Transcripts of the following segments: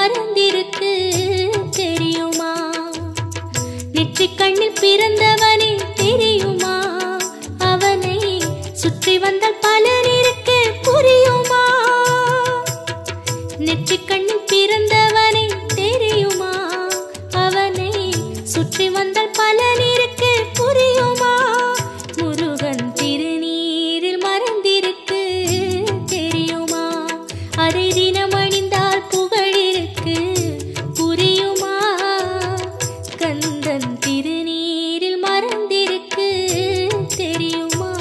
மறந்திருக்கு தெரியுமா நெற்றிக் கண்ணில் பிறந்தவனே தெரியுமா அவனை சுற்றி வந்தால் பலன் இருக்கு புரியுமா நெற்றிக் கண்ணில் பிறந்தவனை தெரியுமா அவனை சுற்றி வந்தால் பலன் இருக்கு புரியுமா முருகன் திருநீரில் மறந்திருக்கு தெரியுமா அதை தினம் அணிந்தால் புகழ் இருக்கு புரியுமா கந்தன் திருநீரில் மறந்திருக்கு தெரியுமா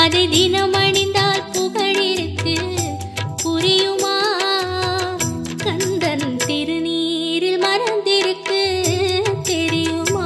அதை தினம் அணிந்தால் புகழிருக்கு புரியுமா கந்தன் திருநீரில் மறந்திருக்கு தெரியுமா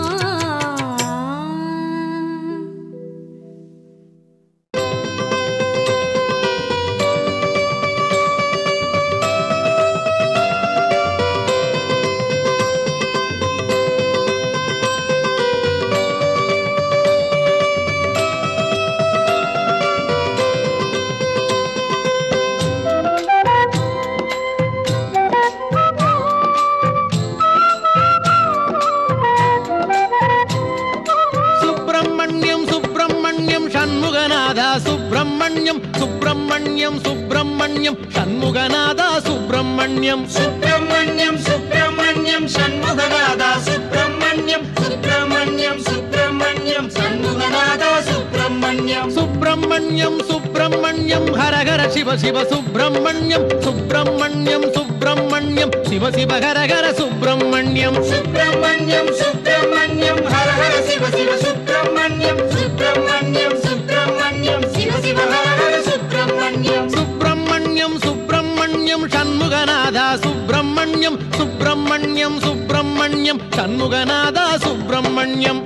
சுப்பிரமணியம் சுப்பிரமணியம் சண்முகநாதா சுப்பிரமணியம் சுப்பிரமணியம் சுப்பிரமணியம் சண்முகநாதா சுப்பிரமணியம் சுப்பிரமணியம் சுப்பிரமணியம் சண்முகநாதா சுப்பிரமணியம் சுப்பிரமணியம் சுப்பிரமணியம் சண்முகநாதா சுப்பிரமணியம் சுப்பிரமணியம் சுப்பிரமணியம் ஹரஹர சிவ சிவ சுப்பிரமணியம் சுப்பிரமணியம் சுப்பிரமணியம் சிவ சிவ ஹரஹர சுப்பிரமணியம் சுப்பிரமணியம் சுப்பிரமணியம் ஹர ஹர சிவ சிவ சுப்பிரமணியம் சுப்பிரமணியம் சுப்பிரமணியம் சிவ சிவ ஹர ஹர சுப்பிரமணியம் சுப்பிரமணியம் சுப்பிரமணியம் சண்முகநாதா சுப்பிரமணியம் சுப்பிரமணியம் சுப்பிரமணியம் சண்முகநாதா சுப்பிரமணியம்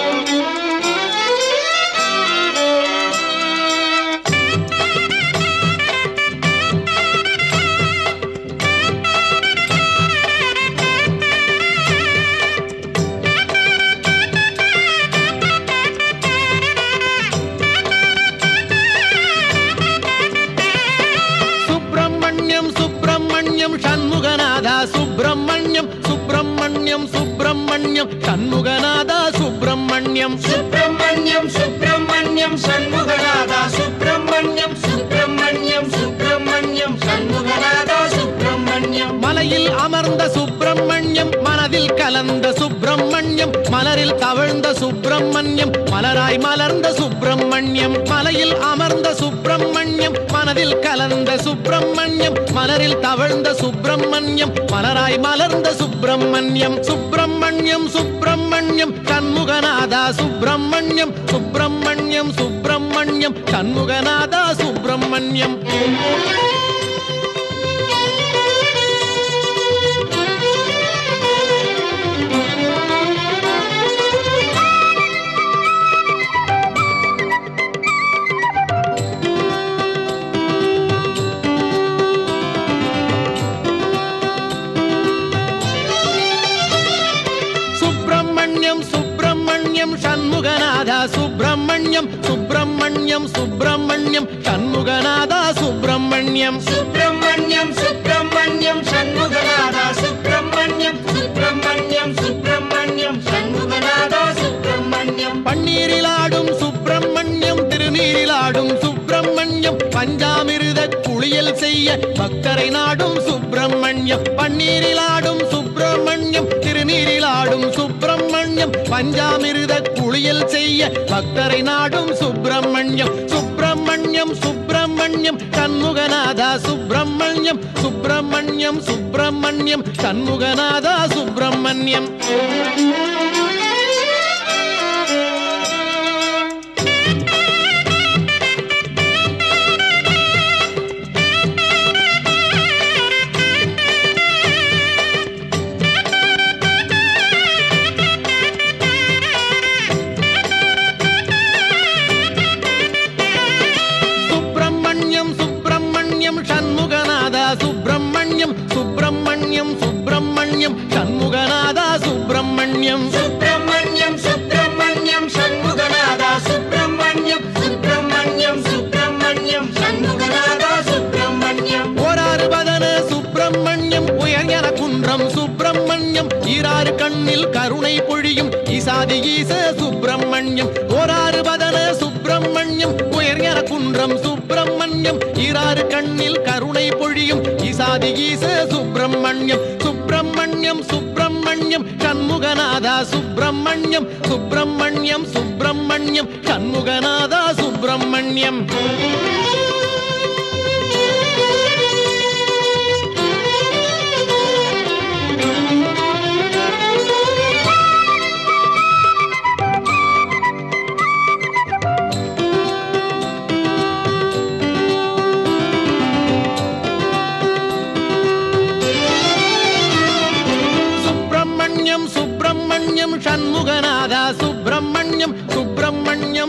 சுப்பிரமணியம் சுப்பிரமணியம் சண்முகநாதா சுப்பிரமணியம் சுப்பிரமணியம் சுப்பிரமணியம் சண்முகநாதா சுப்பிரமணியம் சுப்பிரமணியம் சுப்பிரமணியம் சண்முகநாதா சுப்பிரமணியம் சுப்பிரமணியம் சுப்பிரமணியம் சண்முகநாதா சுப்பிரமணியம் மலையில் அமர்ந்த சுப்பிரமணியம் மனதில் கலந்த சுப்பிரமணியம் மலரில் தவழ்ந்த சுப்பிரமணியம் மலராய் மலர்ந்த சுப்பிரமணியம் மலையில் அமர்ந்த சுப்பிரமணியம் மனதில் கலந்த சுப்பிரமணியம் மலரில் தவழ்ந்த சுப்பிரமணியம் மலராய் மலர்ந்த சுப்பிரமணியம் சுப்பிரமணியம் சுப்பிரமணியம் சண்முகநாதா சுப்பிரமணியம் சுப்பிரமணியம் சுப்பிரமணியம் சண்முகநாதா சுப்பிரமணியம் சுப்பிரமணியம் சுப்பிரமணியம் சண்முகநாதா சுப்பிரமணியம் சுப்பிரமணியம் சுப்பிரமணியம் சண்முகநாதா சுப்பிரமணியம் சுப்பிரமணியம் சுப்பிரமணியம் சண்முகநாதா சுப்பிரமணியம் சுப்பிரமணியம் சுப்பிரமணியம் சண்முகநாதா சுப்பிரமணியம் பன்னீரிலாடும் சுப்பிரமணியம் திருநீரிலாடும் சுப்பிரமணியம் பஞ்சாமிருத குளியல் செய்ய பக்தரை நாடும் சுப்பிரமணியம் பன்னீரிலாடும் சுப்பிரமணியம் திருநீரிலாடும் சுப்பிரமணியம் பஞ்சாமிருத குளியல் செய்ய பக்தரை நாடும் சுப்பிரமணியம் சுப்பிரமணியம் சுப்பிரமணியம் சண்முகநாதா சுப்பிரமணியம் சுப்பிரமணியம் சுப்பிரமணியம் சண்முகநாதா சுப்பிரமணியம் சுப்பிரமணியம் சுப்பிரமணியம் சண்முகநாதா சுப்பிரமணியம் சுப்பிரமணியம் சுப்பிரமணியம் சண்முகநாதா சுப்பிரமணியம் சுப்பிரமணியம் சுப்பிரமணியம் சண்முகநாதா சுப்பிரமணியம் சுப்பிரமணியம் சுப்பிரமணியம் சண்முகநாதா சுப்பிரமணியம் ஓராறு பதன சுப்பிரமணியம் உயர்ஞன குன்றம் சுப்பிரமணியம் ஈராறு கண்ணில் கருணை பொழியும் ஈசாதி ஈச சுப்பிரமணியம் ஓராறு பதன சுப்பிரமணியம் உயர்ஞன குன்றம் சுப்பிரமணியம் ஈராறு கண்ணில் கருணை பொழியும் ஈசாதி ஈச சுப்பிரமணியம் சுப்பிரமணியம் சுப்பிரமணியம் சண்முகநாதா சுப்பிரமணியம் சுப்பிரமணியம் சுப்பிரமணியம் சண்முகநாதா சுப்பிரமணியம்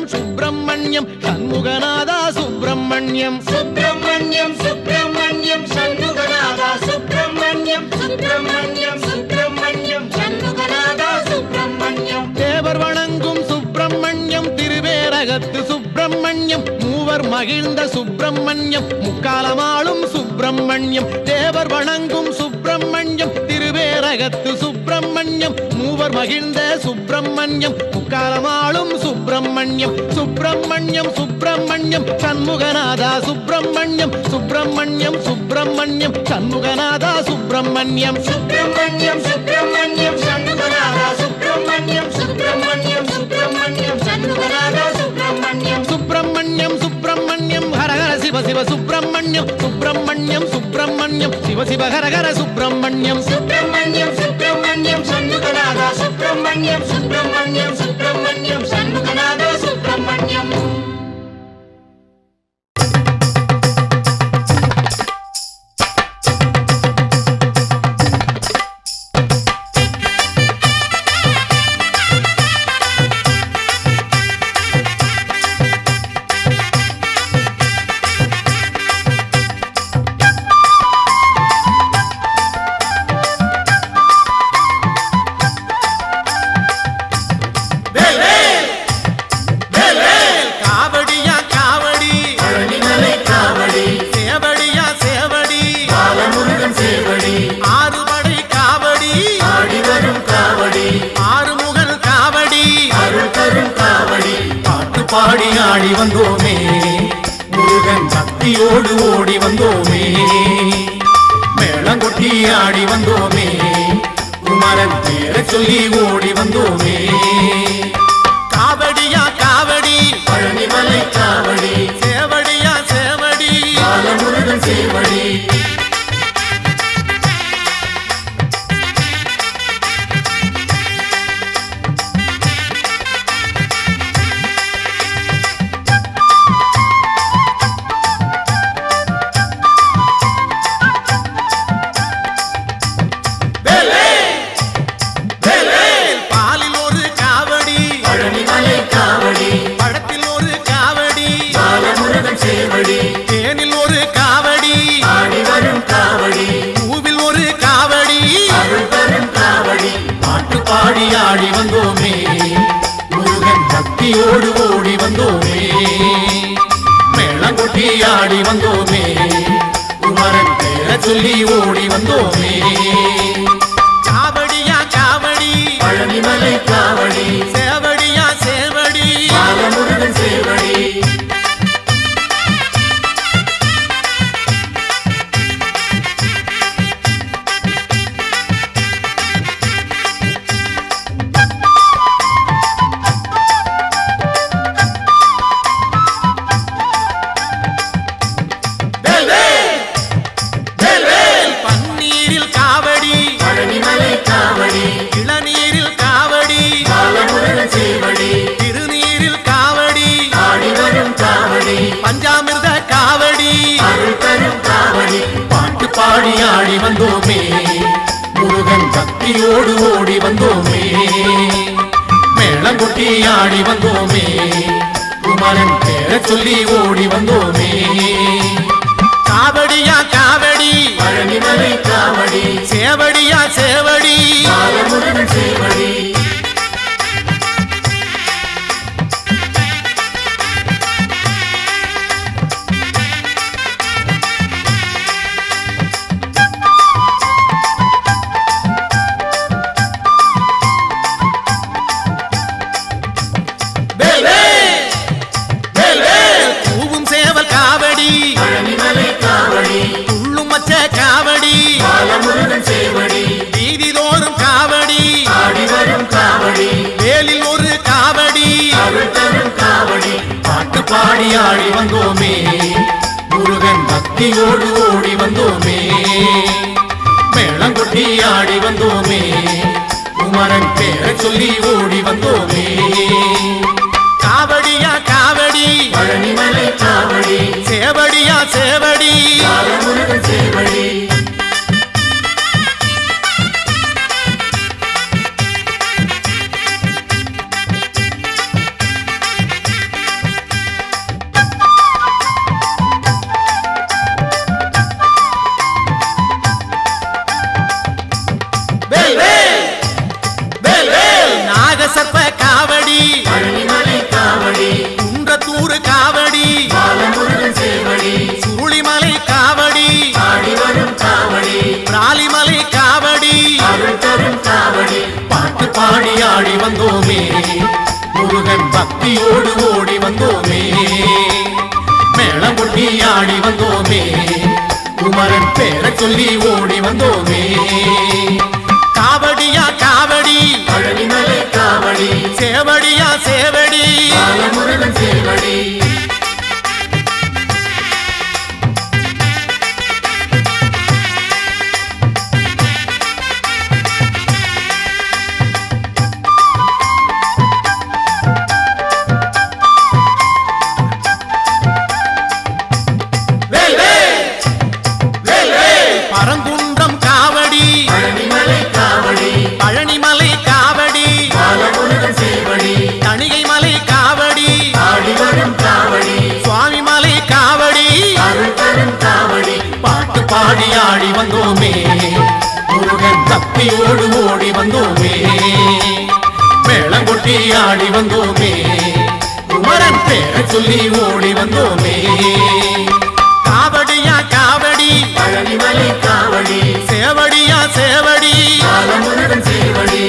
குன்றம் சுப்பிரமணியம் சண்முகநாதா சுப்பிரமணியம் சுப்பிரமணியம் சுப்பிரமணியம் சண்முகநாதா சுப்பிரமணியம் சுப்பிரமணியம் சுப்பிரமணியம் சண்முகநாதா சுப்பிரமணியம் தேவர் வணங்கும் சுப்பிரமணியம் திருவேரகத்து சுப்பிரமணியம் மூவர் மகிழ்ந்த சுப்பிரமணியம் முக்காலமாளும் சுப்பிரமணியம் தேவர் வணங்கும் சுப்பிரமணியம் திருவேரகத்து சுப்பிரமணியம் மூவர் மகிழ்ந்த சுப்பிரமணியம் முக்காலமாளும் சுப்பிரமணியம் சுப்பிரமணியம் சுப்பிரமணியம் சண்முகநாதா சுப்பிரமணியம் சுப்பிரமணியம் சுப்பிரமணியம் சண்முகநாதா சுப்பிரமணியம் சுப்பிரமணியம் சுப்பிரமணியம் சண்முகநாதா சுப்பிரமணியம் சுப்பிரமணியம் சுப்பிரமணியம் சண்முகநாதா சுப்பிரமணியம் சுப்பிரமணியம் சுப்பிரமணியம் ஹரஹர சிவ சிவ சுப்பிரமணியம் சுப்பிரமணியம் சுப்பிரமணியம் சிவ சிவ ஹரஹர சுப்பிரமணியம் சுப்பிரமணியம் சுப்பிரமணியம் சண்முகநாதா சுப்பிரமணியம் சுப்பிரமணியம் சுப்பிரமணியம் சண்முகநாதா சுப்பிரமணியம் காவடியா காவடி பழனிமலை காவடி சேவடியா சேவடி பாலமுருகன் சேவடி ஆறுபடை காவடி ஆடி வரும் காவடி ஆறுமுகன் காவடி அருள் தரும் காவடி பாட்டு பாடி ஆடி வந்தோமே முருகன் சக்தியோடு ஓடி வந்தோமே மேளங்கொட்டி ஆடி வந்தோமே குமரன் பேரை சொல்லி ஓடி வந்தோமே காவடியா காவடி பழனிமலை காவடி சேவடியா சேவடி பாலமுருகன் சேவடி பாலில் ஒரு காவடி பழனிமலை காவடி பழத்தில் ஒரு காவடி பாலமுருகன் சேவடி தேனில் ஒரு காவடி ஆடி வரும் காவடி பூவில் ஒரு காவடி அருள் தரும் காவடி பாட்டு பாடி ஆடி வந்தோமே முருகன் பக்தியோடு ஓடி வந்தோமே மேளங்கொட்டி ஆடி வந்தோமே குமரன் பேரை சொல்லி ஓடி வந்தோமே காவடியா காவடி பழனிமலை காவடி சேவடியா சேவடி பாலமுருகன் சேவடி பன்னீரில் காவடி பழனிமலை காவடி இளநீரில் காவடி பாலமுருகன் சேவடி திருநீரில் காவடி ஆடி வரும் காவடி பஞ்சாமிர்த காவடி அருள் தரும் காவடி பாட்டு பாடி ஆடி வந்தோமே முருகன் பக்தியோடு ஓடி வந்தோமே மேளங்கொட்டி ஆடி வந்தோமே குமரன் பேரை சொல்லி ஓடி வந்தோமே காவடியா காவடி பழனிமலை காவடி சேவடியா சேவடி பாலமுருகன் சேவடி பூவும் சேவல் காவடி பழனிமலை காவடி துள்ளும் மச்ச காவடி பாலமுருகன் சேவடி வீதிதோறும் காவடி ஆடி வரும் காவடி வேலில் ஒரு காவடி அருள் தரும் காவடி பாட்டு பாடி ஆடி வந்தோமே முருகன் பக்தியோடு ஓடி வந்தோமே மேளங்கொட்டி ஆடி வந்தோமே குமரன் பேரை சொல்லி ஓடி வந்தோமே காவடியா காவடி பழனிமலை காவடி சேவடியா சேவடி பாலமுருகன் சேவடி பக்தியோடு ஓடி வந்தோமே மேளம் கொட்டி ஆடி வந்தோமே குமரன் பேரை சொல்லி ஓடி வந்தோமே காவடியா காவடி பழனிமலை காவடி சேவடியா சேவடி பாலமுருகன் சேவடி வேல் வேல் பரங்குன்றம் காவடி பழனிமலை காவடி பழனிமலை காவடி பாலமுருகன் சேவடி தணிகை மலை காவடி ஆடி வரும் காவடி சுவாமி மலை காவடி அருள் தரும் காவடி பாட்டு பாடி ஆடி வந்தோமே முருகன் பக்தியோடு ஓடி வந்தோமே மேளம் கொட்டி ஆடி வந்தோமே குமரன் பேரை சொல்லி ஓடி வந்தோமே காவடியா காவடி பழனிமலை காவடி சேவடியா சேவடி பாலமுருகன் சேவடி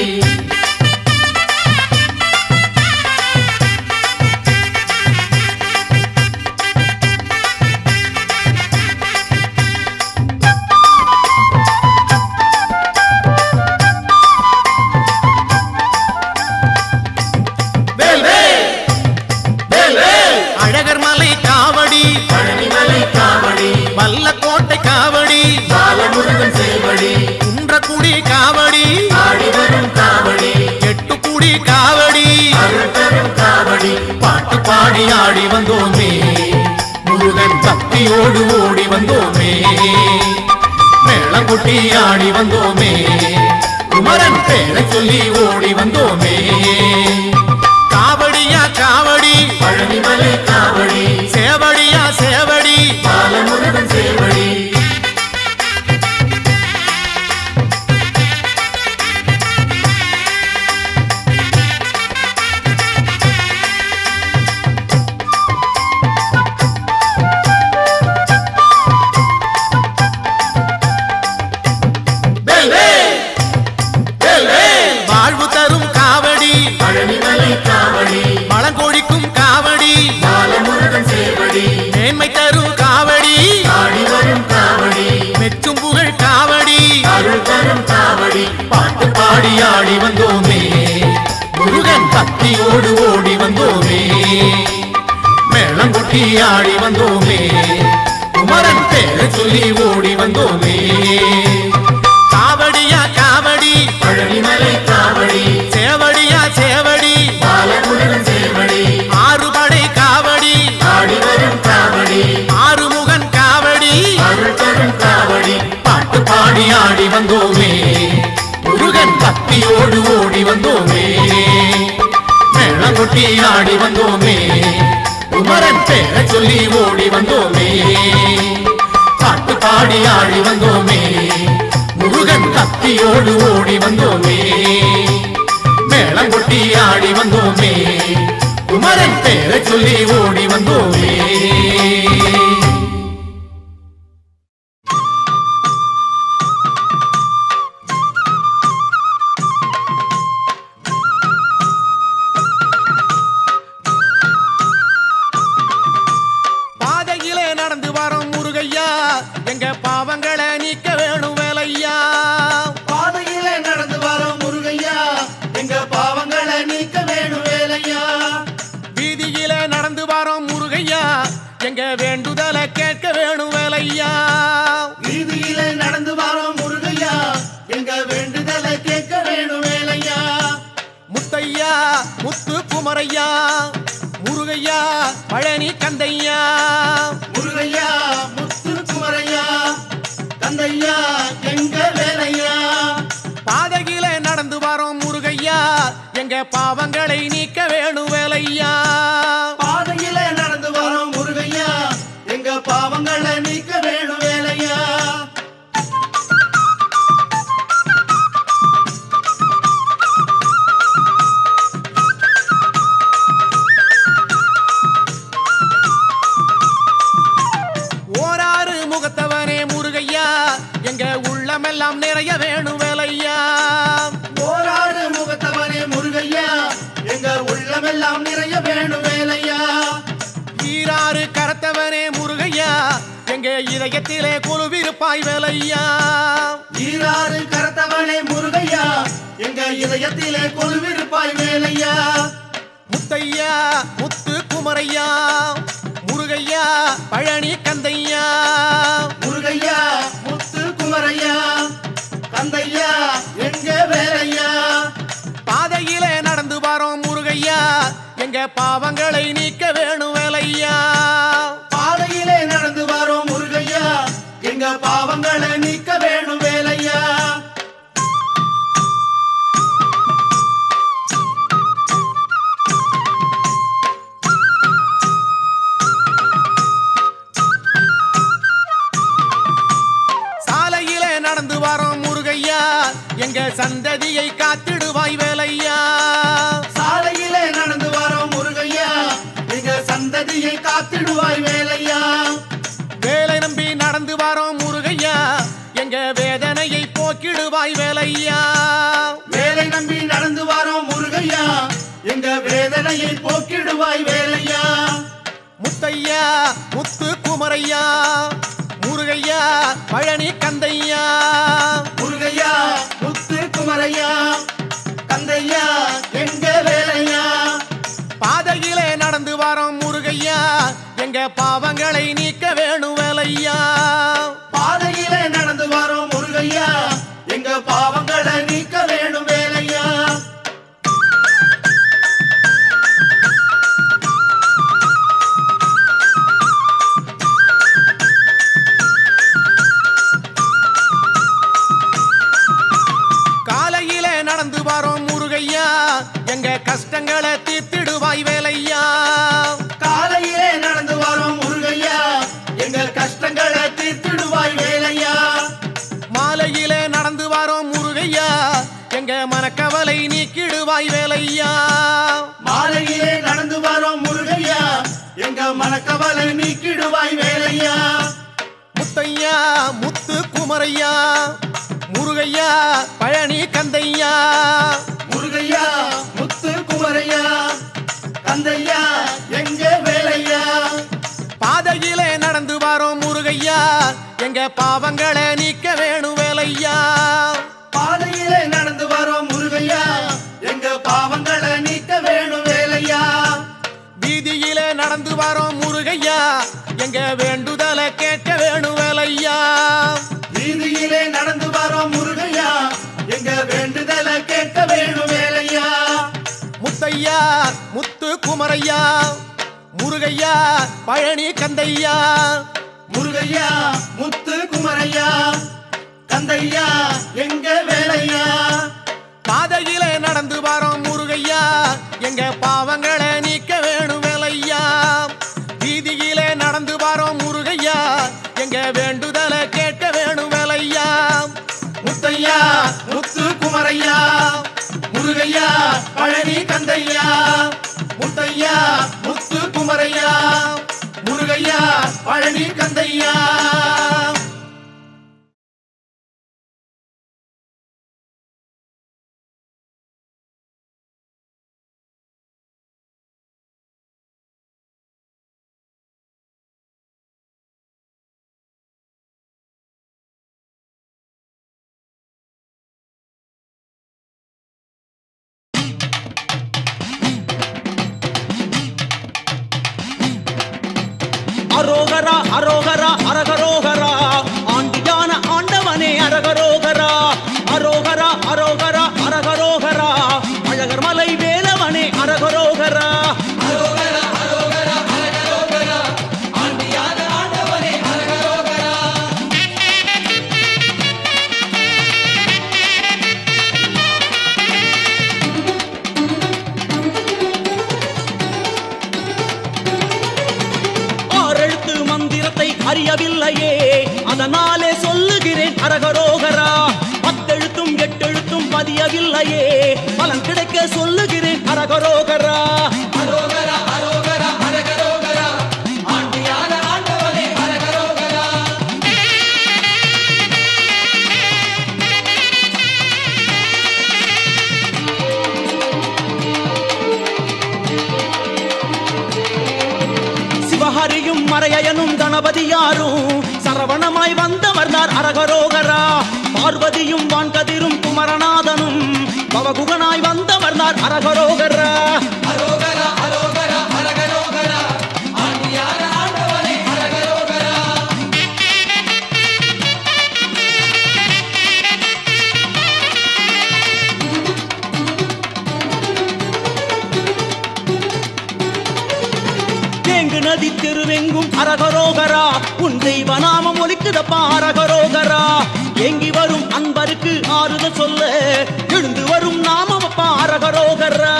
வேல் வேல் வேல் வேல் அழகர் மலை காவடி பழனிமலை காவடி வல்லக்கோட்டை காவடி பாலமுருகன் சேவடி குன்றக்குடி காவடி ஆடி வரும் காவடி எட்டுக்குடி காவடி அருள் தரும் காவடி பாட்டு பாடி ஆடி வந்தோமே முருகன் பக்தியோடு ஓடி வந்தோமே மேளம் கொட்டி ஆடி வந்தோமே குமரன் பேரை சொல்லி ஓடி வந்தோமே காவடியா காவடி பழனிமலை காவடி சேவடியா சேவடி பாலமுருகன் சேவடி வேல் வேல் வேல் வேல் வாழ்வு தரும் காவடி பழனிமலை காவடி பழங்கொழிக்கும் காவடி பாலமுருகன் சேவடி மேன்மை தரும் காவடி ஆடி வரும் காவடி மெச்சும் புகழ் காவடி அருள் தரும் காவடி பாட்டு பாடி ஆடி வந்தோமே முருகன் பக்தியோடு ஓடி வந்தோமே மேளம் கொட்டி ஆடி வந்தோமே குமரன் பேரை சொல்லி ஓடி வந்தோமே காவடியா காவடி பழனிமலை காவடி சேவடியா சேவடி பாலமுருகன் சேவடி ஆறுபடை காவடி ஆடி வரும் காவடி ஆறுமுகன் காவடி அருள் தரும் காவடி பாட்டு பாடி ஆடி வந்தோமே முருகன் பக்தியோடு ஓடி வந்தோமே மேளம் கொட்டி ஆடி வந்தோமே குமரன் பேரை சொல்லி ஓடி வந்தோமே பாட்டு பாடி ஆடி வந்தோமே முருகன் பக்தியோடு ஓடி வந்தோமே மேளம் கொட்டி ஆடி வந்தோமே குமரன் பேரை சொல்லி ஓடி வந்தோமே பாதையிலே நடந்து வரோம் முருகையா எங்க பாவங்களை நீக்க வேணும் வேலையா பாதையிலே நடந்து வரோம் முருகையா எங்க பாவங்களை நீக்க வேணும் வேலையா வீதியிலே நடந்து வரோம் முருகையா எங்க வேண்டுதலை கேட்க வேணும் வேலையா வீதியிலே நடந்து வரோம் முருகையா எங்க வேண்டுதலை கேட்க வேணும் வேலையா முத்தையா முத்து குமரையா முருகையா பழனி கந்தையா முருகையா முத்து குமரையா தந்தையா எங்க வேலையா பாதையிலே நடந்து வரோம் முருகையா எங்க பாவங்களை நீக்க வேணும் வேலையா பாதையிலே நடந்து வரோம் முருகையா எங்க பாவங்களை நீக்க வேணும் வேலையா ஓராறு முகத்தவனே முருகையா எங்க உள்ளமெல்லாம் நிறைய வேணும் வேலையா போராடு முகத்தவனே முருகையா எங்க உள்ளமெல்லாம் நிறைய வேணும் எங்க இதயத்திலே குழுவிருப்பாய் வேலையா ஈராறு கரத்தவனே முருகையா எங்க இதயத்திலே கொலுவிருப்பாய் வேலையா முத்தையா முத்து குமரையா முருகையா பழனி கந்தையா முருகையா முத்து குமரையா கந்தையா எங்க வேலையா பாதையிலே நடந்து வரோம் முருகையா எங்க பாவங்களை நீக்க வேணும் வேலையா பாதையிலே நடந்து வரோம் முருகையா எங்க பாவங்களை நீக்க வேணும் வேலையா சாலையிலே நடந்து வரோம் முருகையா எங்க சந்ததியை காத்திடுவாய் வேலையா சாலையிலே நடந்து வரோம் முருகையா எங்க சந்ததியை காத்திடுவாய் வேலையா வேலை நம்பி நடந்து வரோம் முருகையா எங்க வேதனையை போக்கிடுவாய் வேலையா வேலை நம்பி நடந்து வரோம் முருகையா எங்க வேதனையை போக்கிடுவாய் வேலையா முத்தையா முத்து குமரையா முருகையா பழனி கந்தையா முருகையா முத்து குமரையா கந்தையா எங்க வேலையா பாதையிலே நடந்து வரோம் முருகையா எங்க பாவங்களை நீக்க வேணும் வேலையா பாதையிலே நடந்து வரோம் முருகையா எங்க பாவங்களை நீக்க வேணும் வேலையா காலையிலே நடந்து வரோம் முருகையா எங்க கஷ்டங்களை தீர்த்திடுவாய் வேலையா காலையிலே நடந்து வரோம் முருகையா எங்க கஷ்டங்களை தீர்த்திடுவாய் வேலையா மாலையிலே நடந்து வரோம் முருகையா எங்க மனக்கவலை நீக்கிடுவாய் வேலையா மாலையிலே நடந்து வரோம் முருகையா எங்க மனக்கவலை நீக்கிடுவாய் வேலையா முத்தையா முத்து குமரையா முருகையா பழனி கந்தையா முருகையா முத்து குமரையா கந்தையா எங்க வேலையா பாதையிலே நடந்து வரோம் முருகையா எங்க பாவங்களை நீக்க வேணும் வேலையா பாதையிலே நடந்து வரோம் முருகையா எங்க பாவங்களை நீக்க வேணும் வேலையா வீதியிலே நடந்து வரோம் முருகையா எங்க வேண்டுதலை கேட்க வேணும் வேலையா வீதியிலே நடந்து வரோம் முருகையா எங்க வேண்டுதலை கேட்க வேணும் வேலையா முத்தையா முத்து குமரையா முருகையா பழனி கந்தையா முருகையா முத்து குமரையா கந்தையா எங்க வேலையா பாதையிலே நடந்து வரோம் முருகையா எங்க பாவங்களை நீக்க வேணும் வேலையா வீதியிலே நடந்து வரோம் முருகையா எங்க வேண்டுதலை கேட்க வேணும் வேலையா முத்தையா முத்து குமரையா முருகையா பழனி கந்தையா முத்தையா முத்து குமரையா முருகையா பழனி கந்தையா அரோகரா அரோகரா அரகரோகரா ஆண்டியான ஆண்டவனே அரகரோகரா அரோகரா அரோகரா அரகரோகரா அழகர் மலை வேலவனே அரகரோகரா ஆறெழுத்து மந்திரத்தை அறியவில்லையே அதனாலே சொல்லுகிறேன் அரகரோகரா பத்தெழுத்தும் எட்டெழுத்தும் பதியவில்லையே பலன் கிடைக்க சொல்லுகிறேன் அரகரோகரா சிவஹரியும் மறையனும் கணபதி யாரும் சரவணமாய் வந்தவர் நார் அரகரோகரா பார்வதியும் வான்கதிரும் குமரநாதனும் பவகுகனாய் வந்தவர் நார் அரகரோகரா தேங்கு நதி திருவெங்கும் அரகரோகரா உன் தெய்வ நாமம் ஒலிக்குதப்பா அரகரோகரா ஏங்கி வரும் அன்பருக்கு ஆறுதல் சொல்ல எழுந்து வரும் நாமம் அப்பா அரகரோகரா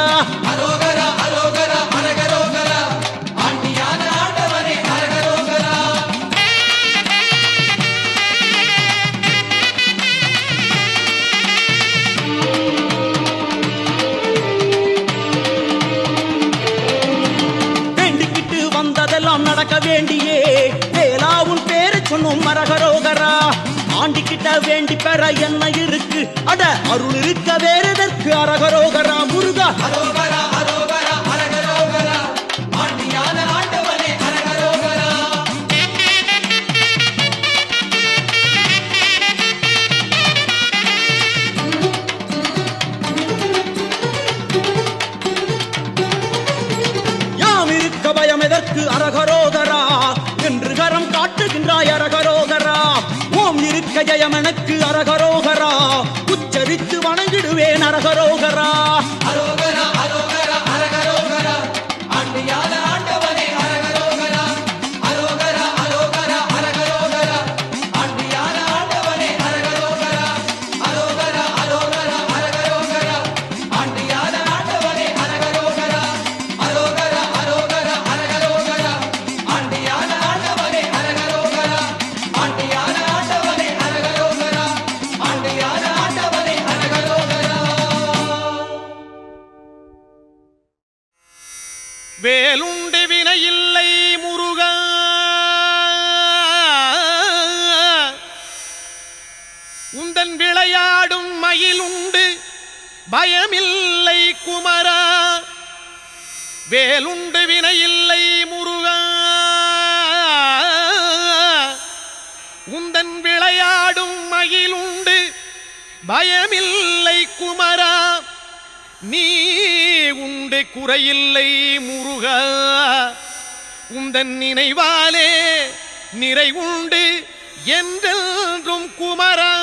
வேண்டிக்கிட்டு வந்ததெல்லாம் நடக்க வேண்டியே வேலா உன் பேரை சொன்னும் அரகரோகரா ஆண்டிக்கிட்ட வேண்டி பெற என்ன இருக்கு அட அருள் இருக்க வேற எதற்கு அரகரோகரா முருகா யாம் இருக்க பயம் எதற்கு அரகரோகரா என்று கரம் காட்டுகின்றாய் அரகரோகரா ஓம் இருக்க ஜெயம் எனக்கு அரகரோகரா உச்சரித்து வணங்கிடுவேன் அரகரோகரா வேலுண்டு வினையில்லை முருகா உந்தன் விளையாடும் மயிலுண்டு பயமில்லை குமரா வேலுண்டு வினையில்லை முருகா உந்தன் விளையாடும் மகிழுண்டு பயமில்லை குமரா நீ உண்டு குறையில்லை முருகா உந்தன் நினைவாலே நிறை உண்டு என்றென்றும் குமரா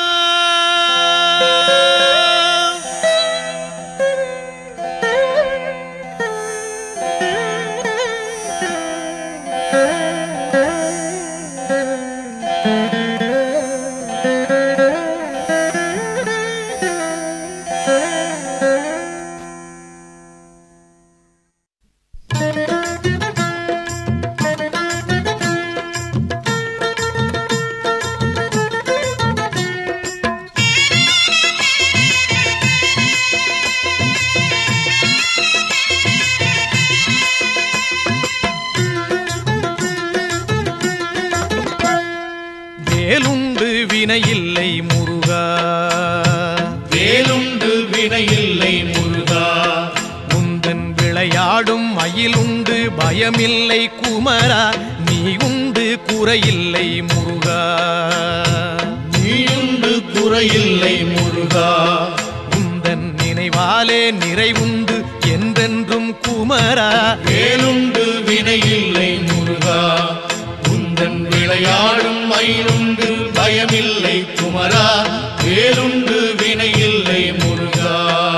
வேலுண்டு வினையில்லை முருகா வேலுண்டு வினையில்லை முருகா உந்தன் விளையாடும் மயிலுண்டு பயமில்லை குமரா நீ உண்டு குறையில்லை முருகா நீயுண்டு குறையில்லை முருகா உந்தன் நினைவாலே நிறைவுண்டு என்றென்றும் குமரா வேலுண்டு வினையில்லை முருகா உந்தன் விளையாடும் மயிலுண்டு பயமில்லை குமரா வேலுண்டு வினையில்லை முருகா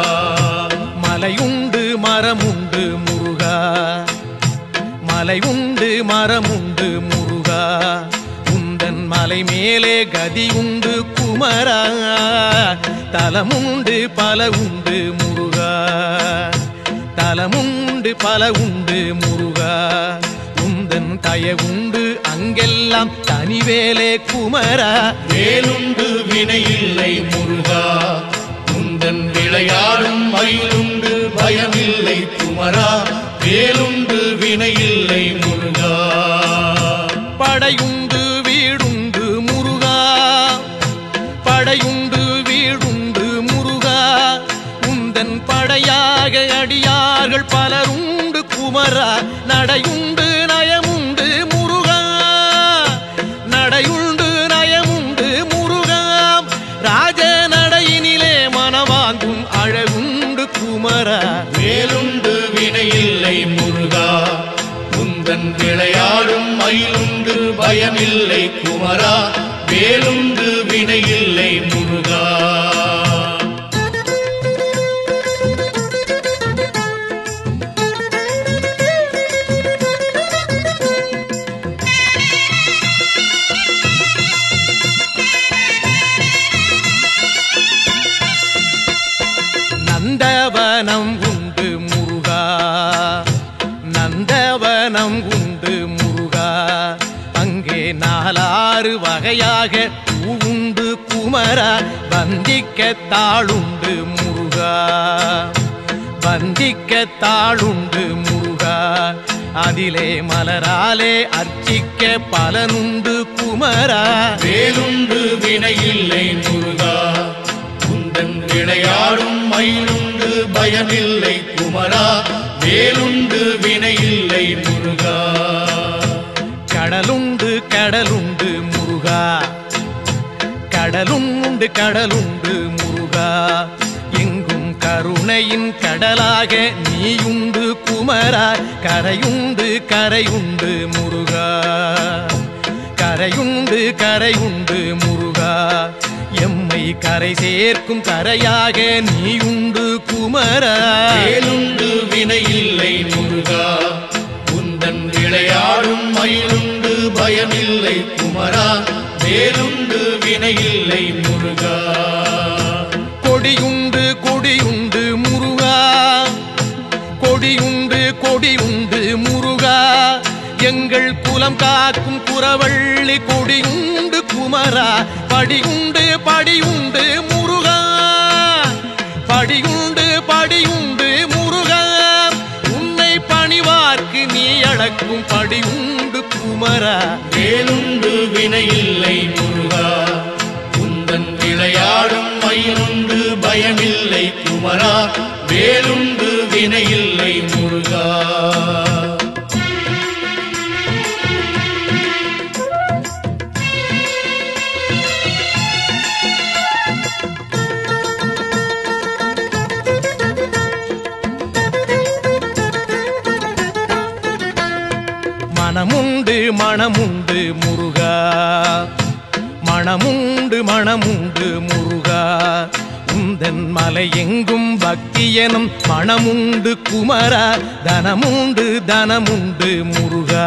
மலையுண்டு மரமுண்டு முருகா மலை உண்டு மரமுண்டு முருகா உந்தன் மலை மேலே கதி உண்டு குமரா தலமுண்டு பல உண்டு முருகா தலமுண்டு பல உண்டு முருகா உந்தன் தயவுண்டு அங்கெல்லாம் தனிவேலே குமரா வேலுண்டு வினையில்லை முருகா உந்தன் விளையாடும் மயிலுண்டு பயமில்லை குமரா வேலுண்டு வினையில்லை முருகா படையுண்டு வீடுண்டு முருகா படையுண்டு வீடுண்டு முருகா உந்தன் படையாக அடியார்கள் பலருண்டு குமரா நடையுண்டு நயமுண்டு முருகா நடையுண்டு உந்தன் விளையாடும் மயிலுண்டு பயமில்லை குமரா வேலுண்டு வினையில்லை முருகா நந்தவனம் உண்டு முருகா நந்தவனம் உண்டு முருகா அங்கே நாலாறு வகையாக பூ உண்டு குமரா வந்திக்க தாளுண்டு முருகா வந்திக்க தாளுண்டு முருகா அதிலே மலராலே அர்ச்சிக்க பலனுண்டு குமரா வேலுண்டு வினையில்லை முருகா உந்தன் விளையாடும் மயிலுண்டு பயமில்லை குமரா வேலுண்டு வினையில்லை முருகா கடலுண்டு கடலுண்டு முருகா கடலுண்டு கடலுண்டு முருகா எங்கும் கருணையின் கடலாக நீயுண்டு குமரா கரையுண்டு கரையுண்டு முருகா கரையுண்டு கரையுண்டு முருகா எம்மை கரை சேர்க்கும் கரையாக நீயுண்டு குமரா வேலுண்டு வினையில்லை முருகா உந்தன் விளையாடும் மயிலுண்டு பயமில்லை குமரா வேலுண்டு வினையில்லை முருகா கொடியுண்டு கொடியுண்டு முருகா கொடியுண்டு கொடியுண்டு முருகா எங்கள் குலம் காக்கும் குறவள்ளி கொடியுண்டு குமரா படியுண்டு படியுண்டு முருகா படியுண்டு படியுண்டு முருகா உன்னை பணிவார்க்கு நீ அடக்கும் படியுண்டு குமரா வேலுண்டு வினையில்லை முருகா உந்தன் விளையாடும் மயிலுண்டு பயமில்லை குமரா வேலுண்டு வினையில்லை முருகா மனமுண்டு மனமுண்டு முருகா மனமுண்டு மனமுண்டு முருகா உந்தன் மலை எங்கும் பக்தி எனும் மனமுண்டு குமரா தனமுண்டு தனமுண்டு முருகா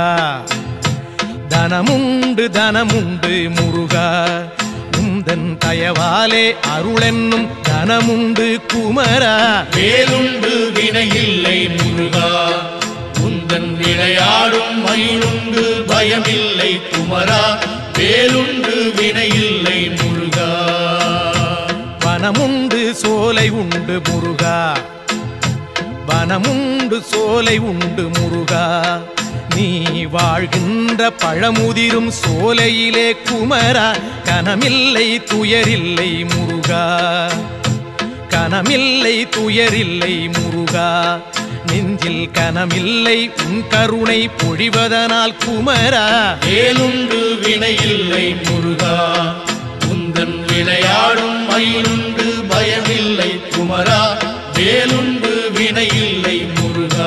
தனமுண்டு தனமுண்டு முருகா உந்தன் தயவாலே அருளென்னும் தனமுண்டு குமரா வேலுண்டு வினையில்லை முருகா உந்தன் விளையாடும் மயிலுண்டு பயமில்லை குமரா வேலுண்டு வினையில்லை முருகா வனமுண்டு சோலை உண்டு முருகா வனமுண்டு சோலை உண்டு முருகா நீ வாழ்கின்ற பழமுதிரும் சோலையிலே குமரா கனமில்லை துயரில்லை முருகா கனமில்லை துயரில்லை முருகா நெஞ்சில் கனமில்லை உன் கருணை பொழிவதனால் குமரா வேலுண்டு வினையில்லை முருகா உந்தன் விளையாடும் மயிலுண்டு பயமில்லை குமரா வேலுண்டு வினையில்லை முருகா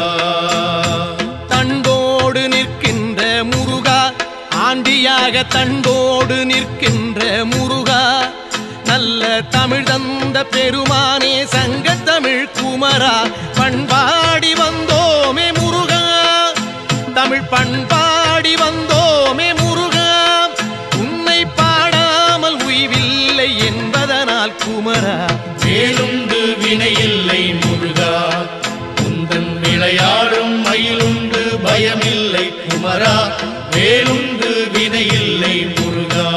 தண்டோடு நிற்கின்ற முருகா ஆண்டியாக தண்டோடு நிற்கின்ற முருகா நல்ல தமிழ் தந்த பெருமானே சங்க தமிழ் குமரா பண்பாடி வந்தோமே முருகா தமிழ் பண்பாடி வந்தோமே முருகா உன்னை பாடாமல் உய்வில்லை என்பதனால் குமரா வேலுண்டு வினையில்லை முருகா உந்தன் விளையாடும் மயிலுண்டு பயமில்லை குமரா வேலுண்டு வினையில்லை முருகா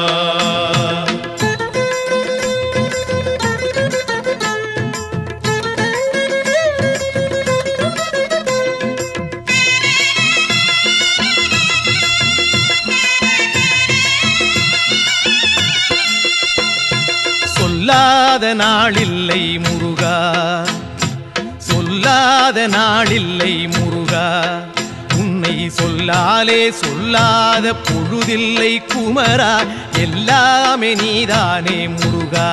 சொல்லாத நாளில்லை முருகா சொல்லாத நாளில்லை முருகா உன்னை சொல்லாலே சொல்லாத பொழுதில்லை குமரா எல்லாமே நீதானே முருகா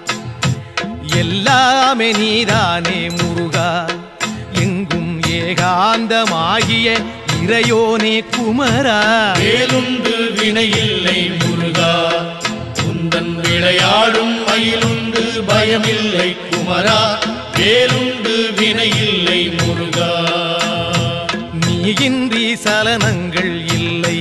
எல்லாமே நீதானே முருகா எங்கும் ஏகாந்தமாகிய இறையோனே குமரா வேலுண்டு வினையில்லை முருகா உந்தன் விளையாடும் மயிலுண்டு பயமில்லை குமரா வேலுண்டு வினையில்லை முருகா நீயின்றி சலனங்கள் இல்லை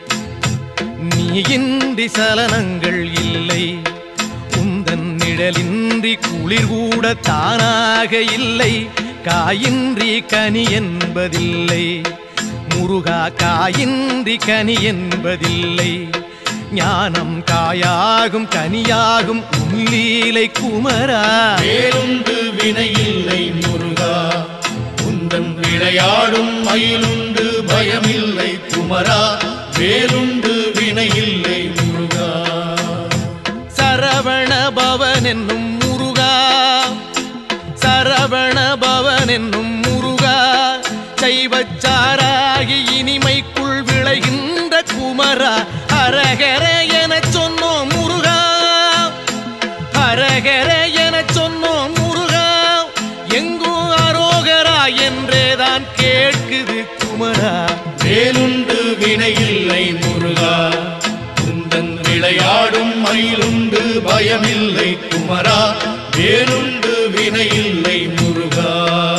நீயின்றி சலனங்கள் இல்லை உந்தன் நிழலின்றி குளிர் கூட தானாக இல்லை காயின்றி கனி என்பதில்லை முருகா காயின்றி கனி என்பதில்லை ஞானம் காயாகும் கனியாகும் உள்ளீலை குமரா வேலுண்டு வினையில்லை முருகா உந்தன் விளையாடும் மயிலுண்டு பயமில்லை குமரா வேலுண்டு வினையில்லை முருகா சரவண பவன் என்னும் முருகா சரவண பவன் என்னும் முருகா சைவச்சாராகி இனிமைக்குள் விளைகின்ற குமரா அரகர எனச் சொன்னோம் முருகா அரகர எனச் சொன்னோம் முருகா எங்கும் அரோகரா என்றேதான் கேட்குது குமரா வேலுண்டு வினையில்லை முருகா உந்தன் விளையாடும் மயிலுண்டு பயமில்லை குமரா வேலுண்டு வினையில்லை முருகா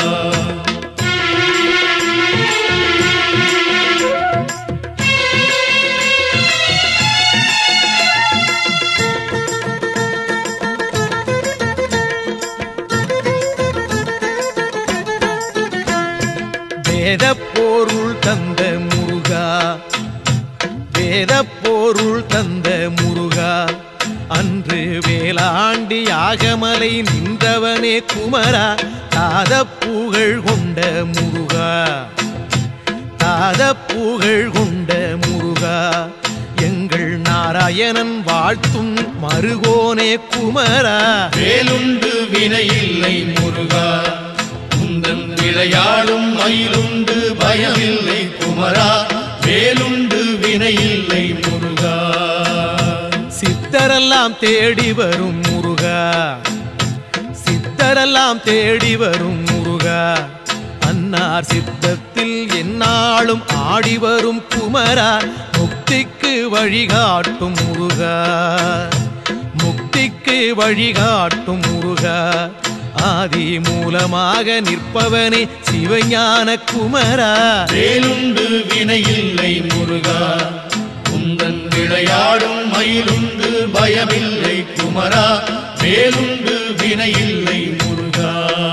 வேத பொருள் தந்த முருகா வேத பொருள் தந்த முருகா அன்று வேளாண்டி யாகமலை நின்றவனே குமரா தாத புகழ் கொண்ட முருகா தாத புகழ் கொண்ட முருகா எங்கள் நாராயணன் வாழ்த்தும் மருகோனே குமரா வேலுண்டு வினையில்லை முருகா உந்தன் விளையாடும் மயிலுண்டு பயமில்லை குமரா வேலுண்டு வினையில்லை முருகா சித்தரெல்லாம் தேடி வரும் முருகா சித்தரெல்லாம் தேடி வரும் முருகா அன்னார் சித்தத்தில் எந்நாளும் ஆடி வரும் குமரா முக்திக்கு வழிகாட்டும் முருகா முக்திக்கு வழிகாட்டும் முருகா ஆதி மூலமாக நிற்பவனே சிவஞான குமரா வேலுண்டு வினையில்லை முருகா உந்தன் விளையாடும் மயிலுண்டு பயமில்லை குமரா வேலுண்டு வினையில்லை முருகா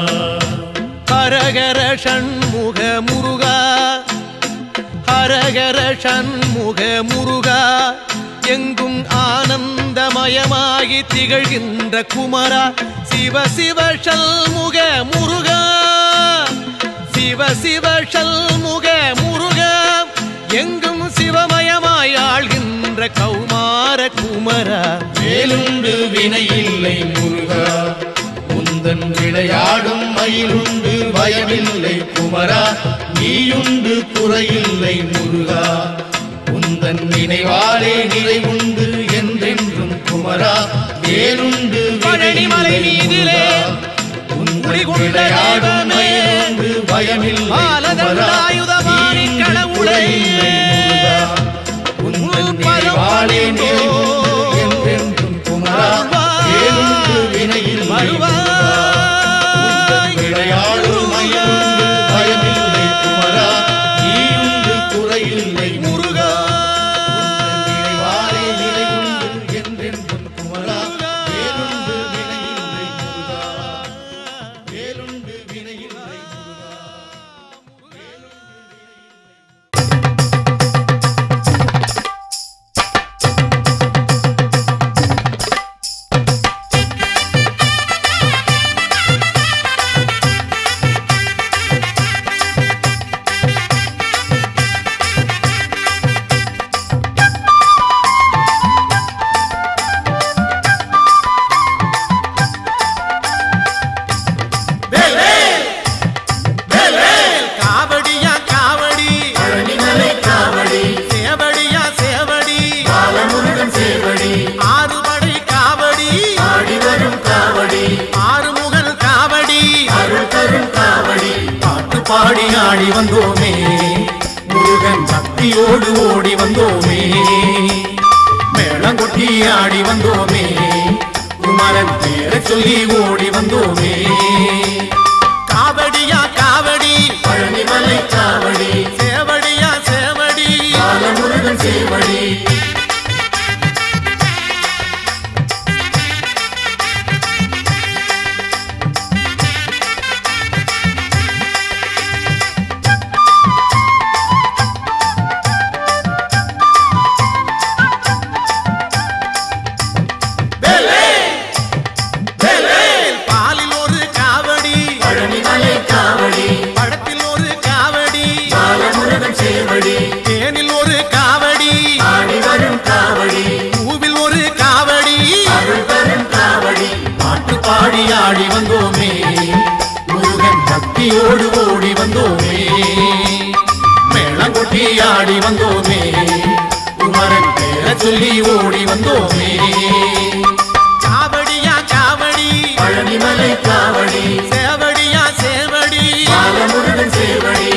ஹரஹர ஷண்முக முருகா ஹரஹர ஷண்முக முருகா எங்கும் ஆனந்தமயமாகி திகழ்கின்ற குமரா சிவ சிவ ஷண்முக முருகா சிவ சிவ ஷண்முக முருகா எங்கும் சிவமயமாய் ஆள்கின்ற கௌமார குமரா வேலுண்டு வினையில்லை முருகா உந்தன் விளையாடும் மயிலுண்டு பயமில்லை குமரா நீயுண்டு குறையில்லை முருகா உந்தன் நினைவாலே நிறைவுண்டு என்றென்றும் குமரா வேலுண்டு பழனிமலை வினையில்லை மீதிலே முருகா. உந்தன் குடிகொண்ட விளையாடும் தெய்வமே, மயிலுண்டு பயமில்லை குமரா பாலதண்டாயுதபாணி நீயுண்டு கடவுளே, குறையில்லை முருகா உந்தன் உன் பதம் நினைவாலே பணிந்தோ, நிறைவுண்டு என்றென்றும் குமரா அருள்வாய், வேலுண்டு வினையில்லை வருவாய், உந்தன் விளையாடும் மயிலுண்டு பயமில்லை குமரா நீயுண்டு குறையில்லை முருகா உந்தன் நினைவாலே நிறைவுண்டு என்றென்றும் குமரா வேலுண்டு வினையில்லை முருகா வேலுண்டு வினையில்லை முருகா வேலுண்டு பக்தியோடு ஓடி வந்தோமே மேளங்கொட்டி ஆடி வந்தோமே குமரன் பேரை சொல்லி ஓடி வந்தோமே காவடியா காவடி பழனிமலை காவடி சேவடியா சேவடி பாலமுருகன் சேவடி பாலில் ஒரு காவடி பழனிமலை காவடி பழத்தில் ஒரு காவடி பாலமுருகன் சேவடி தேனில் ஒரு காவடி ஆடி வரும் காவடி பூவில் ஒரு காவடி அருள் தரும் காவடி பாட்டு பாடி ஆடி வந்தோமே முருகன் பக்தியோடு ஓடி வந்தோமே மேளங்கொட்டி ஆடி வந்தோமே குமரன் பேரை சொல்லி ஓடி வந்தோமே காவடியா காவடி பழனிமலை காவடி சேவடியா சேவடி பாலமுருகன் சேவடி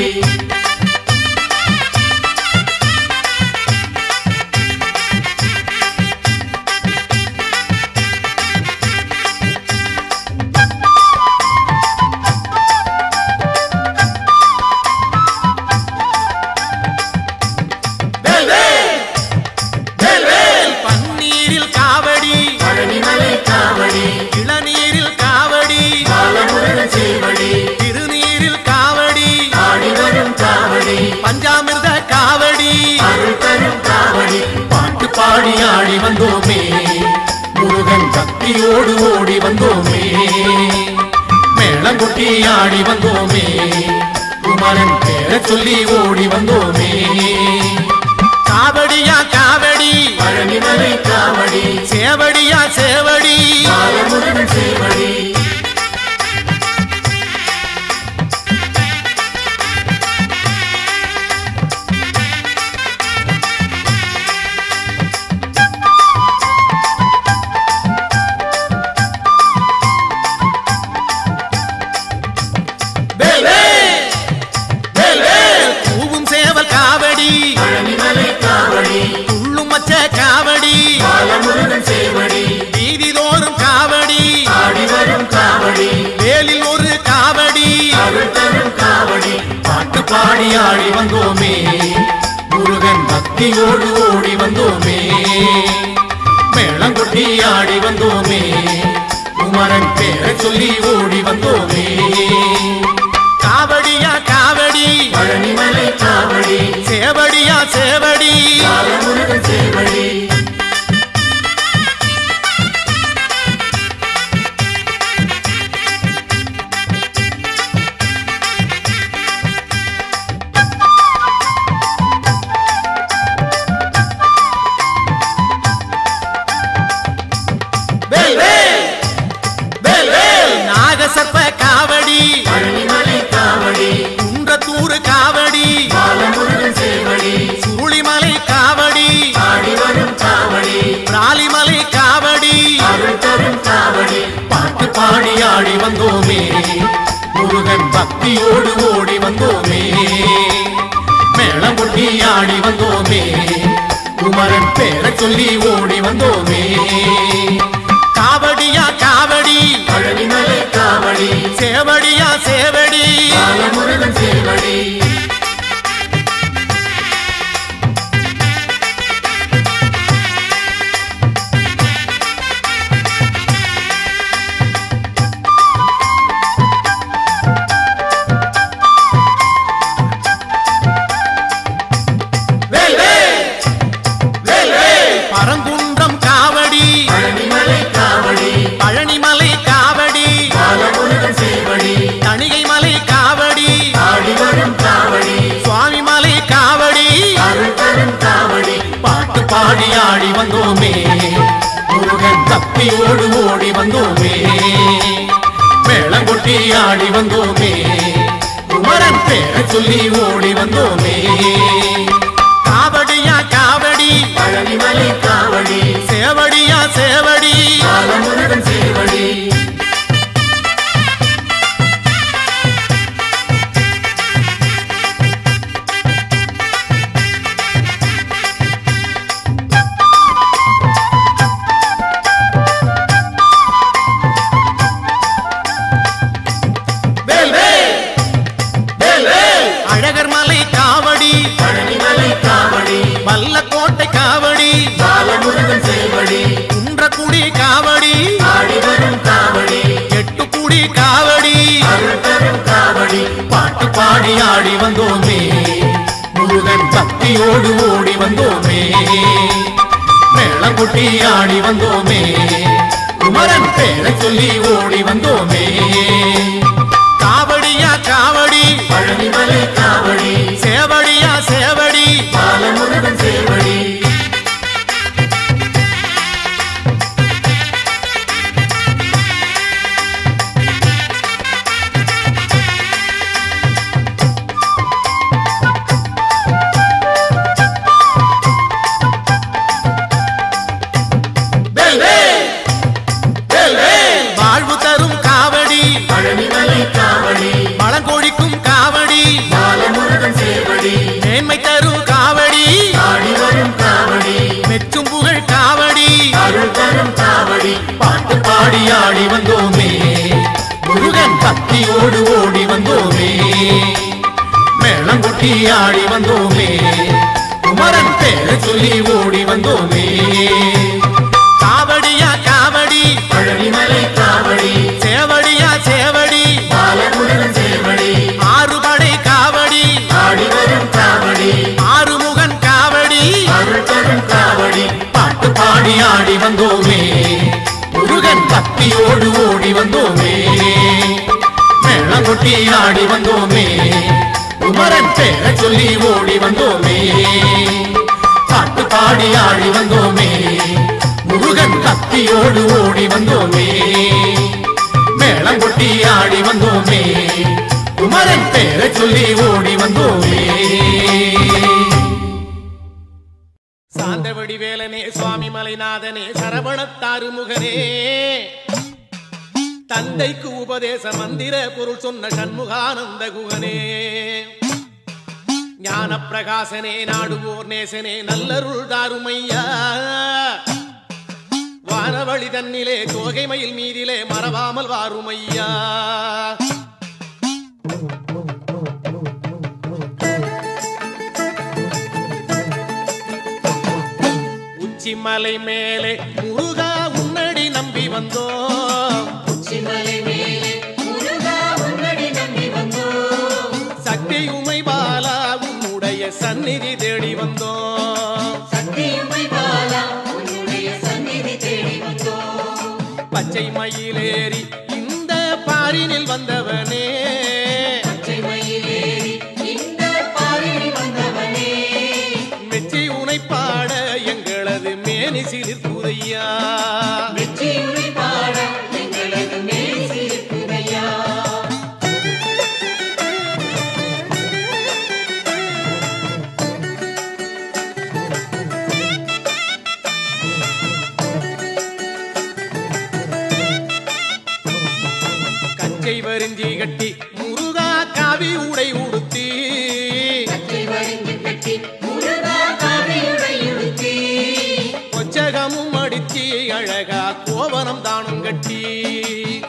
பன்னீரில் காவடி பழனிமலை காவடி இளநீரில் காவடி பாலமுருகன் சேவடி திருநீரில் காவடி ஆடி வரும் காவடி பஞ்சாமிர்த காவடி அருள் தரும் காவடி பாட்டு பாடி ஆடி வந்தோமே முருகன் பக்தியோடு ஓடி வந்தோமே மேளங்கொட்டி ஆடி வந்தோமே குமரன் பேரை சொல்லி ஓடி வந்தோமே காவடியா காவடி பழனிமலை காவடி சேவடியா சேவடி பாலமுருகன் சேவடி பூவும் சேவல் காவடி பழனிமலை காவடி துள்ளும் மச்ச காவடி பாலமுருகன் சேவடி வீதிதோறும் காவடி ஆடி வரும் காவடி வேலில் ஒரு காவடி அருள் தரும் காவடி பாட்டு பாடி ஆடி வந்தோமே முருகன் பக்தியோடு ஓடி வந்தோமே மேளங்கொட்டி ஆடி வந்தோமே குமரன் பேரை சொல்லி ஓடி வந்தோமே காவடியா காவடி பழனிமலை காவடி சேவடியா சேவடி பாலமுருகன் சேவடி நாகசர்ப்ப காவடி பழனிமலை காவடி குன்றத்தூர் காவடி பாலமுருகன் சேவடி சுருளிமலை காவடி ஆடி வரும் காவடி பிராலிமலை காவடி அருள் தரும் காவடி பாட்டு பாடி ஆடி வந்தோமே முருகன் பக்தியோடு ஓடி வந்தோமே மேளம் கொட்டி ஆடி வந்தோமே குமரன் பேரை சொல்லி ஓடி வந்தோமே காவடியா காவடி பழனிமலை காவடி சேவடியா சேவடி பாலமுருகன் சேவடி பரங்குன்றம் காவடி பழனிமலை காவடி பழனிமலை காவடி பாலமுருகன் சேவடி தணிகை மலை காவடி ஆடி வரும் காவடி சுவாமி மலை காவடி அருள் தரும் காவடி பாட்டு பாடி ஆடி வந்தோமே முருகன் தப்பியோடு ஓடி வந்தோமே மேளங்கொட்டி ஆடி வந்தோமே குமரன் பேரை சொல்லி ஓடி வந்தோமே காவடியா காவடி பழனிமலை காவடி சேவடியா சேவடி பாலமுருகன் சேவடி குடி காவடி ஆடி வரும் காவடி எட்டு குடி காவடி அருள் தரும் காவடி பாட்டு பாடி ஆடி வந்தோமே முருகன் பக்தியோடு ஓடி வந்தோமே மேளங்குட்டி ஆடி வந்தோமே குமரன் பேரை சொல்லி ஓடி வந்தோமே காவடியா காவடி பழனிமலை காவடி சேவடியா சேவடி பாலமுருகன் சேவடி வேல் வேல்! வேல் வேல்! வாழ்வு தரும் காவடி பழனிமலை காவடி பழங்கொழிக்கும் காவடி பாலமுருகன் சேவடி மேன்மை தரும் காவடி ஆடி வரும் காவடி மெச்சும் புகழ் காவடி அருள் தரும் காவடி பாட்டு பாடி ஆடி வந்தோமே முருகன் பக்தியோடு ஓடி வந்தோமே மேளங்குட்டி ஆடி வந்தோமே குமரன் பேரை சொல்லி ஓடி வந்தோமே காவடியா காவடி பழனிமலை காவடி சேவடியா சேவடி பாலமுருகன் சேவடி ஆறுபடை காவடி ஆடி வரும் காவடி ஆறுமுகன் காவடி அருள் தரும் காவடி பாட்டு பாடி ஆடி வந்தோமே முருகன் பக்தியோடு ஓடி வந்தோமே மேளங்குட்டி ஆடி வந்தோமே குமரன் பேரை சொல்லி ஓடி வந்தோமே பாட்டு பாடி ஆடி வந்தோமே முருகன் பக்தியோடு ஓடி வந்தோமே மேளங்குட்டி ஆடி வந்தோமே குமரன் பேரை சொல்லி ஓடி வந்தோமே சாந்தவடி வேலனே சுவாமி மலைநாதனே சரவணத்தாறு முகனே தந்தைக்கு உபதேச மந்திர பொருள் சொன்ன சண்முகானந்த குகனே ஞான பிரகாசனே நாடுவோர் நேசனே நல்லருள் தாருமையா வானவழி தன்னிலே தோகை மயில் மீதிலே மறவாமல் வாருமையா உச்சிமலை மேலே முருகா உன்னடி நம்பி வந்தோம் சிமலை மேலே முருகா உன்னடி நம்பி வந்தோம் சக்தி உமை பாலா உன்னுடைய சந்நிதி தேடி வந்தோம் சக்தியுமை பாலா உன்னுடைய சந்நிதி தேடி வந்தோம் பச்சை மயிலேறி இந்த பாரினில் வந்தவனே பச்சை மயிலேறி இந்த பாரில் வந்தவனே மெச்சி உனை பாட எங்களது மேனி சிலிர்க்குதையா வெற்றியுமை பாட எங்களது மேல் சிரிப்புதையா கச்சை வரிஞ்சி கட்டி முருகா காவி உடை உடுத்தி கச்சை வரிந்து கட்டி முருகா காவியுடை உடுத்தி கொச்சகமும் அடிச்சி அழகா கோவனம் தானும் கட்டி